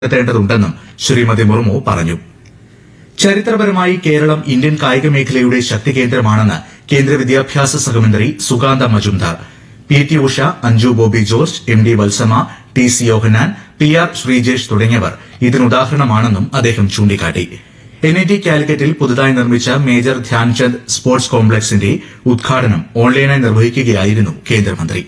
നടത്തേണ്ടതുണ്ടെന്നും ശ്രീമതി മുർമു പറഞ്ഞു ചരിത്രപരമായി കേരളം ഇന്ത്യൻ കായിക മേഖലയുടെ ശക്തി കേന്ദ്രമാണെന്ന് കേന്ദ്ര വിദ്യാഭ്യാസ സഹമന്ത്രി Sukanta Majumdar P T Usha Anju Bobby George M D Valsamma T C Yohannan P R Sreejesh തുടങ്ങിയവർ ഇതിനുദാഹരണമാണെന്നും അദ്ദേഹം ചൂണ്ടിക്കാട്ടി എൻ ഐ ടി കാലിക്കറ്റിൽ പുതുതായി നിർമ്മിച്ച മേജർ ധ്യാൻചന്ദ് സ്പോർട്സ് കോംപ്ലക്സിന്റെ ഉദ്ഘാടനം ഓൺലൈനായി നിർവഹിക്കുകയായിരുന്നു കേന്ദ്രമന്ത്രി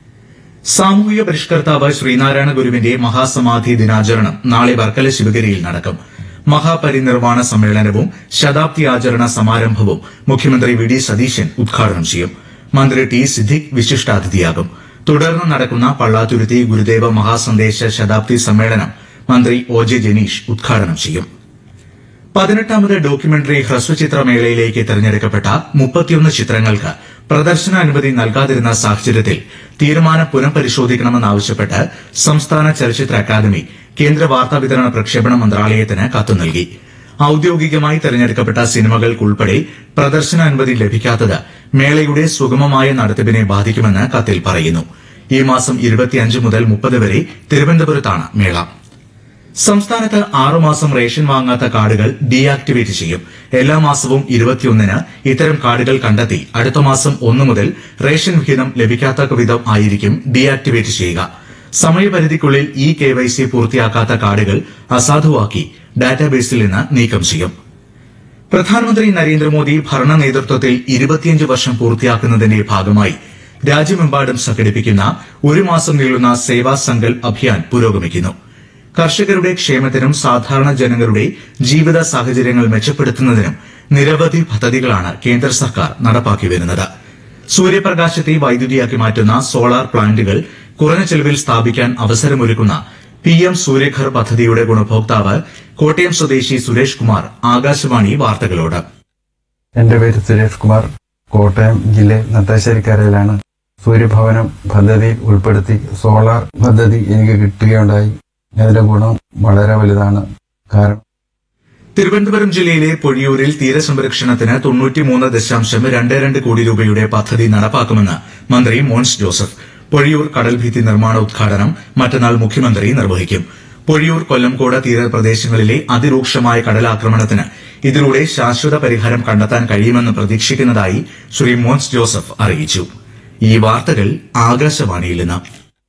സാമൂഹിക പരിഷ്കർത്താവ് ശ്രീനാരായണ ഗുരുവിന്റെ മഹാസമാധി ദിനാചരണം നാളെ വർക്കല ശിവഗിരിയിൽ നടക്കും മഹാപരിനിർവാണ സമ്മേളനവും ശതാബ്ദി ആചരണ സമാരംഭവും മുഖ്യമന്ത്രി വി ഡി സതീശൻ ഉദ്ഘാടനം ചെയ്യും മന്ത്രി ടി സിദ്ദിഖ് വിശിഷ്ടാതിഥിയാകും തുടർന്ന് നടക്കുന്ന പള്ളാത്തുരുത്തി ഗുരുദേവ മഹാസന്ദേശ ശതാബ്ദി സമ്മേളനം മന്ത്രി ഒ ജെ ജനീഷ് ഉദ്ഘാടനം ചെയ്യും പതിനെട്ടാമത് ഡോക്യുമെന്ററി ഹ്രസ്വചിത്രമേളയിലേക്ക് തെരഞ്ഞെടുക്കപ്പെട്ട മുപ്പത്തിയൊന്ന് ചിത്രങ്ങൾക്ക് പ്രദർശനാനുമതി നൽകാതിരുന്ന സാഹചര്യത്തിൽ തീരുമാനം പുനഃപരിശോധിക്കണമെന്നാവശ്യപ്പെട്ട് സംസ്ഥാന ചലച്ചിത്ര അക്കാദമി കേന്ദ്ര വാർത്താവിതരണ പ്രക്ഷേപണ മന്ത്രാലയത്തിന് കത്ത് നൽകി ഔദ്യോഗികമായി തെരഞ്ഞെടുക്കപ്പെട്ട സിനിമകൾക്കുൾപ്പെടെ പ്രദർശനാനുമതി ലഭിക്കാത്തത് മേളയുടെ സുഗമമായ നടത്തിപ്പിനെ ബാധിക്കുമെന്ന് കത്തിൽ പറയുന്നു ഈ മാസം ഇരുപത്തിയഞ്ച് മുതൽ മുപ്പത് വരെ തിരുവനന്തപുരത്താണ് മേള സംസ്ഥാനത്ത് ആറുമാസം റേഷൻ വാങ്ങാത്ത കാർഡുകൾ ഡീആക്ടിവേറ്റ് ചെയ്യും എല്ലാ മാസവും ഇരുപത്തിയൊന്നിന് ഇത്തരം കാർഡുകൾ കണ്ടെത്തി അടുത്ത മാസം ഒന്നു മുതൽ റേഷൻ വിഹിതം ലഭിക്കാത്ത വിധം ആയിരിക്കും ഡീആക്ടിവേറ്റ് ചെയ്യുക സമയപരിധിക്കുള്ളിൽ ഇ കെ വൈ സി പൂർത്തിയാക്കാത്ത കാർഡുകൾ അസാധുവാക്കി ഡാറ്റാബേസിൽ നിന്ന് നീക്കം ചെയ്യും പ്രധാനമന്ത്രി നരേന്ദ്രമോദി ഭരണ നേതൃത്വത്തിൽ ഇരുപത്തിയഞ്ച് വർഷം പൂർത്തിയാക്കുന്നതിന്റെ ഭാഗമായി രാജ്യമെമ്പാടും സംഘടിപ്പിക്കുന്ന ഒരു മാസം നീളുന്ന സേവാ സങ്കൽപ് അഭിയാൻ പുരോഗമിക്കുന്നു കർഷകരുടെ ക്ഷേമത്തിനും സാധാരണ ജനങ്ങളുടെ ജീവിത സാഹചര്യങ്ങൾ മെച്ചപ്പെടുത്തുന്നതിനും നിരവധി പദ്ധതികളാണ് കേന്ദ്ര സർക്കാർ നടപ്പാക്കി വരുന്നത് സൂര്യപ്രകാശത്തെ വൈദ്യുതിയാക്കി മാറ്റുന്ന സോളാർ പ്ലാന്റുകൾ കുറഞ്ഞ ചെലവിൽ സ്ഥാപിക്കാൻ അവസരമൊരുക്കുന്ന പി എം സൂര്യഘർ പദ്ധതിയുടെ ഗുണഭോക്താവ് കോട്ടയം സ്വദേശി സുരേഷ് കുമാർ ആകാശവാണി വാർത്തകളോട് എന്റെ പേര് സുരേഷ് കുമാർ കോട്ടയം ജില്ലയിൽ നത്താശ്ശേരിക്കരയിലാണ് സൂര്യഭവനം പദ്ധതിയിൽ ഉൾപ്പെടുത്തി സോളാർ പദ്ധതി എനിക്ക് കിട്ടുകയുണ്ടായി അതിന്റെ ഗുണം വളരെ വലുതാണ് കാരണം തിരുവനന്തപുരം ജില്ലയിലെ പൊഴിയൂരിൽ തീരസംരക്ഷണത്തിന് തൊണ്ണൂറ്റിമൂന്ന് ദശാംശം രണ്ട് രണ്ട് കോടി രൂപയുടെ പദ്ധതി നടപ്പാക്കുമെന്ന് മന്ത്രി മോൻസ് ജോസഫ് പൊഴിയൂർ കടൽഭിത്തി നിർമ്മാണ ഉദ്ഘാടനം മറ്റന്നാൾ മുഖ്യമന്ത്രി നിർവഹിക്കും പൊഴിയൂർ കൊല്ലംകോട് തീരപ്രദേശങ്ങളിലെ അതിരൂക്ഷമായ കടലാക്രമണത്തിന് ഇതിലൂടെ ശാശ്വത പരിഹാരം കണ്ടെത്താൻ കഴിയുമെന്ന് പ്രതീക്ഷിക്കുന്നതായി ശ്രീ മോൻസ് ജോസഫ് അറിയിച്ചു ഈ വാർത്തകൾ ആകാശവാണിയിൽ നിന്ന്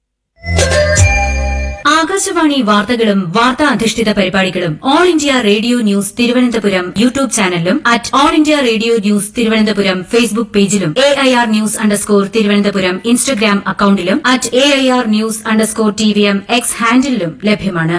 ആകാശവാണി വാർത്തകളും വാർത്താ അധിഷ്ഠിത പരിപാടികളും All India Radio news Thiruvananthapuram YouTube ചാനലിലും at All India Radio news Thiruvananthapuram Facebook പേജിലും A I R news underscore Thiruvananthapuram Instagram അക്കൌണ്ടിലും at A I R news underscore T V M X ഹാൻഡിലും ലഭ്യമാണ്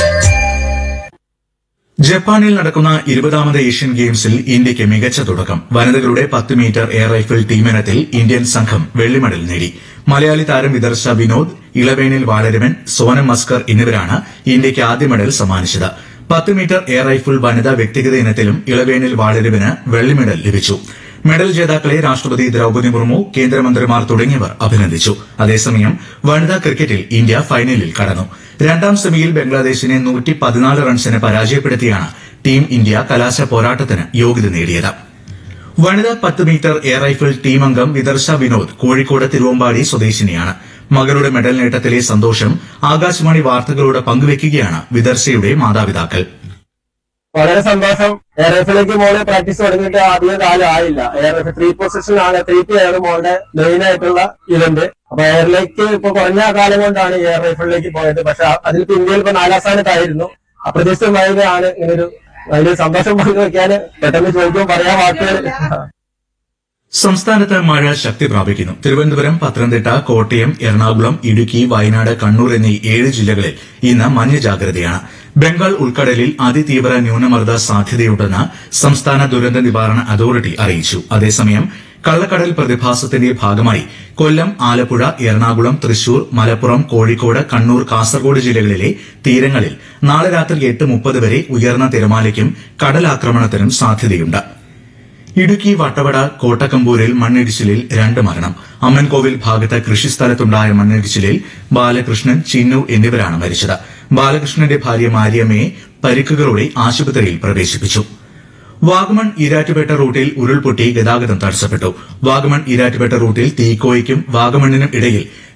ജപ്പാനിൽ നടക്കുന്ന ഇരുപതാമത് ഏഷ്യൻ ഗെയിംസിൽ ഇന്ത്യയ്ക്ക് മികച്ച തുടക്കം വനിതകളുടെ പത്ത് മീറ്റർ എയർ റൈഫിൾ ടീമിനത്തിൽ ഇന്ത്യൻ സംഘം വെള്ളി മെഡൽ നേടി മലയാളി താരം വിദർശ വിനോദ് ഇളവേണിൽ വാളരവൻ സോനം മസ്കർ എന്നിവരാണ് ഇന്ത്യയ്ക്ക് ആദ്യ മെഡൽ സമ്മാനിച്ചത് പത്ത് മീറ്റർ എയർ റൈഫിൾ വനിതാ വ്യക്തിഗത ഇനത്തിലും ഇളവേണിൽ വാളരവന് വെള്ളി മെഡൽ ലഭിച്ചു മെഡൽ ജേതാക്കളെ രാഷ്ട്രപതി ദ്രൌപദി മുർമു കേന്ദ്രമന്ത്രിമാർ തുടങ്ങിയവർ അഭിനന്ദിച്ചു അതേസമയം വനിതാ ക്രിക്കറ്റിൽ ഇന്ത്യ ഫൈനലിൽ കടന്നു രണ്ടാം സെമിയിൽ ബംഗ്ലാദേശിനെ നൂറ്റി പതിനാല് റൺസിന് പരാജയപ്പെടുത്തിയാണ് ടീം ഇന്ത്യ കലാശ പോരാട്ടത്തിന് യോഗ്യത നേടിയത് വനിതാ പത്ത് മീറ്റർ എയർ റൈഫിൾ ടീം അംഗം വിദർശ വിനോദ് കോഴിക്കോട് തിരുവമ്പാടി സ്വദേശിനിയാണ് മകളുടെ മെഡൽ നേട്ടത്തിലെ സന്തോഷം ആകാശവാണി വാർത്തകളോട് പങ്കുവയ്ക്കുകയാണ് വിദർശയുടെ മാതാപിതാക്കൾ വളരെ സന്തോഷം എയർ എഫിലേക്ക് മോള് പ്രാക്ടീസ് തുടങ്ങിയിട്ട് അധികം കാലം ആയില്ല എയർ എഫ് ത്രീ പൊസിഷൻ ആണ് ത്രീ പി ആണ് മോളുടെ മെയിൻ ആയിട്ടുള്ള ഇവന്റ് അപ്പൊ എയറിലേക്ക് ഇപ്പൊ കുറഞ്ഞ കാലം കൊണ്ടാണ് എയർ റൈഫിളിലേക്ക് പോയത് പക്ഷെ അതിൽ ഇപ്പൊ ഇന്ത്യയിൽ ഇപ്പൊ നാലാം സ്ഥാനത്തായിരുന്നു അപ്രതീക്ഷിതമായതാണ് ഇങ്ങനൊരു വലിയ സന്തോഷം പങ്കുവെക്കാന് പെട്ടെന്ന് ചോദിക്കുമ്പോൾ പറയാൻ വാക്കുകൾ സംസ്ഥാനത്ത് മഴ ശക്തി പ്രാപിക്കുന്നു തിരുവനന്തപുരം പത്തനംതിട്ട കോട്ടയം എറണാകുളം ഇടുക്കി വയനാട് കണ്ണൂർ എന്നീ ഏഴ് ജില്ലകളിൽ ഇന്ന് മഞ്ഞ ജാഗ്രതയാണ് ബംഗാൾ ഉൾക്കടലിൽ അതിതീവ്ര ന്യൂനമർദ്ദ സാധ്യതയുണ്ടെന്ന് സംസ്ഥാന ദുരന്ത നിവാരണ അതോറിറ്റി അറിയിച്ചു അതേസമയം കള്ളക്കടൽ പ്രതിഭാസത്തിന്റെ ഭാഗമായി കൊല്ലം ആലപ്പുഴ എറണാകുളം തൃശൂർ മലപ്പുറം കോഴിക്കോട് കണ്ണൂർ കാസർഗോഡ് ജില്ലകളിലെ തീരങ്ങളിൽ നാളെ രാത്രി എട്ട് മുപ്പത് വരെ ഉയർന്ന തിരമാലയ്ക്കും കടലാക്രമണത്തിനും സാധ്യതയുണ്ട് ഇടുക്കി വട്ടവട കോട്ടക്കമ്പൂരിൽ മണ്ണിടിച്ചിലിൽ രണ്ട് മരണം അമ്മൻകോവിൽ ഭാഗത്ത് കൃഷിസ്ഥലത്തുണ്ടായ മണ്ണിടിച്ചിലിൽ ബാലകൃഷ്ണൻ ചിന്നു എന്നിവരാണ് മരിച്ചത് ബാലകൃഷ്ണന്റെ ഭാര്യ മാരിയമ്മയെ പരിക്കുകളോടെ ആശുപത്രിയിൽ പ്രവേശിപ്പിച്ചു വാഗമൺ ഈരാറ്റുപേട്ട റൂട്ടിൽ ഉരുൾപൊട്ടി ഗതാഗതം തടസ്സപ്പെട്ടു വാഗമൺ ഈരാറ്റുപേട്ട റൂട്ടിൽ തീക്കോയ്ക്കും വാഗമണിനും ഇടയിൽ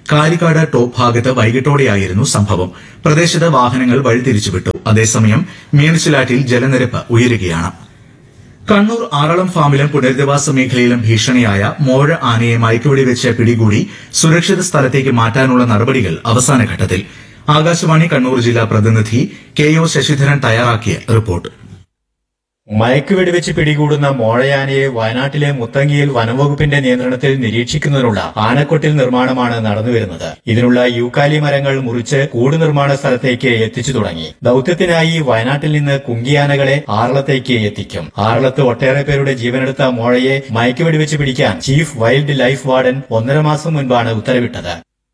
കാലിക്കാട് ടോപ്പ് ഭാഗത്ത് വൈകിട്ടോടെയായിരുന്നു സംഭവം പ്രദേശത്ത് വാഹനങ്ങൾ വഴിതിരിച്ചുവിട്ടു അതേസമയം മീനച്ചിലാറ്റിൽ ജലനിരപ്പ് ഉയരുകയാണ് കണ്ണൂർ ആറളം ഫാമിലും പുനരധിവാസ മേഖലയിലും ഭീഷണിയായ മോഴ ആനയെ മയക്കുവെടി വെച്ച് പിടികൂടി സുരക്ഷിത സ്ഥലത്തേക്ക് മാറ്റാനുള്ള നടപടികൾ അവസാന ഘട്ടത്തിൽ ആകാശവാണി കണ്ണൂർ ജില്ലാ പ്രതിനിധി കെ ഒ ശശിധരൻ തയ്യാറാക്കിയ റിപ്പോർട്ട് മയക്കുവെടിവെച്ച് പിടികൂടുന്ന മോഴയാനയെ വയനാട്ടിലെ മുത്തങ്ങിയിൽ വനംവകുപ്പിന്റെ നിയന്ത്രണത്തിൽ നിരീക്ഷിക്കുന്നതിനുള്ള ആനക്കൊട്ടിൽ നിർമ്മാണമാണ് നടന്നുവരുന്നത് ഇതിനുള്ള യൂക്കാലി മരങ്ങൾ മുറിച്ച് കൂട് നിർമ്മാണ സ്ഥലത്തേക്ക് എത്തിച്ചു തുടങ്ങി ദൌത്യത്തിനായി വയനാട്ടിൽ നിന്ന് കുങ്കിയാനകളെ ആറളത്തേക്ക് എത്തിക്കും ആറളത്ത് ഒട്ടേറെ പേരുടെ ജീവനെടുത്ത മോഴയെ മയക്കുവെടിവെച്ച് പിടിക്കാൻ ചീഫ് വൈൽഡ് ലൈഫ് വാർഡൻ ഒന്നര മാസം മുൻപാണ് ഉത്തരവിട്ടത്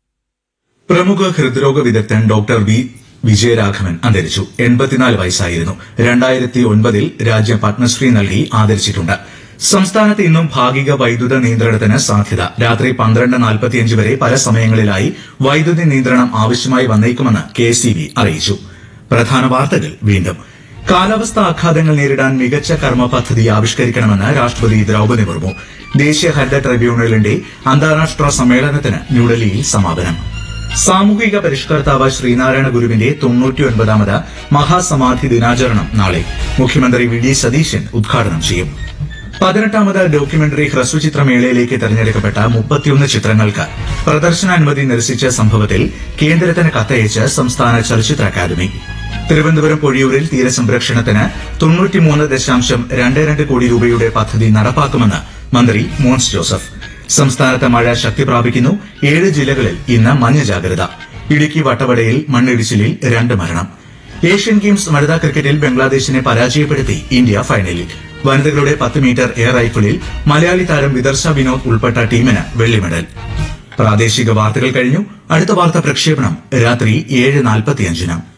പ്രമുഖ ഹൃദ്രോഗ വിദഗ്ധൻ ഡോക്ടർ വി വിജയരാഘവൻ അന്തരിച്ചു എൺപത്തിനാല് വയസ്സായിരുന്നു രണ്ടായിരത്തി ഒൻപതിൽ രാജ്യം പത്മശ്രീ നൽകി ആദരിച്ചിട്ടുണ്ട് സംസ്ഥാനത്ത് ഇന്നും ഭാഗിക വൈദ്യുത നിയന്ത്രണത്തിന് സാധ്യത രാത്രി പന്ത്രണ്ട് നാൽപ്പത്തിയഞ്ച് വരെ പല സമയങ്ങളിലായി വൈദ്യുതി നിയന്ത്രണം ആവശ്യമായി വന്നേക്കുമെന്ന് കെ അറിയിച്ചു പ്രധാന വാർത്തകൾ വീണ്ടും കാലാവസ്ഥാ ആഘാതങ്ങൾ നേരിടാൻ മികച്ച കർമ്മ പദ്ധതി ആവിഷ്കരിക്കണമെന്ന് രാഷ്ട്രപതി ദ്രൌപദി മുർമു ദേശീയ ഹരിത ട്രിബ്യൂണലിന്റെ അന്താരാഷ്ട്ര സമ്മേളനത്തിന് ന്യൂഡൽഹിയിൽ സമാപനം സാമൂഹിക പരിഷ്കർത്താവ് ശ്രീനാരായണ ഗുരുവിന്റെ തൊണ്ണൂറ്റിയൊൻപതാമത് മഹാസമാധി ദിനാചരണം നാളെ മുഖ്യമന്ത്രി വി ഡി സതീശൻ ഉദ്ഘാടനം ചെയ്യും പതിനെട്ടാമത് ഡോക്യുമെന്ററി ഹ്രസ്വചിത്രമേളയിലേക്ക് തെരഞ്ഞെടുക്കപ്പെട്ട മുപ്പത്തിയൊന്ന് ചിത്രങ്ങൾക്ക് പ്രദർശനാനുമതി നിരസിച്ച സംഭവത്തിൽ കേന്ദ്രത്തിന് കത്തയച്ച് സംസ്ഥാന ചലച്ചിത്ര അക്കാദമി തിരുവനന്തപുരം പൊഴിയൂരിൽ തീരസംരക്ഷണത്തിന് തൊണ്ണൂറ്റിമൂന്ന് ദശാംശം രണ്ട് രണ്ട് കോടി രൂപയുടെ പദ്ധതി നടപ്പാക്കുമെന്ന് മന്ത്രി മോൻസ് ജോസഫ് സംസ്ഥാനത്ത് മഴ ശക്തി പ്രാപിക്കുന്നു ഏഴ് ജില്ലകളിൽ ഇന്ന് മഞ്ഞ ജാഗ്രത ഇടുക്കി വട്ടവടയിൽ മണ്ണിടിച്ചിലിൽ രണ്ട് മരണം ഏഷ്യൻ ഗെയിംസ് വനിതാ ക്രിക്കറ്റിൽ ബംഗ്ലാദേശിനെ പരാജയപ്പെടുത്തി ഇന്ത്യ ഫൈനലിൽ വനിതകളുടെ പത്ത് മീറ്റർ എയർ റൈഫിളിൽ മലയാളി താരം വിദർശ വിനോദ് ഉൾപ്പെട്ട ടീമിന് വെള്ളി മെഡൽ പ്രാദേശിക വാർത്തകൾ കഴിഞ്ഞു അടുത്ത വാർത്താ പ്രക്ഷേപണം രാത്രി ഏഴ് നാൽപ്പത്തിയഞ്ചിന്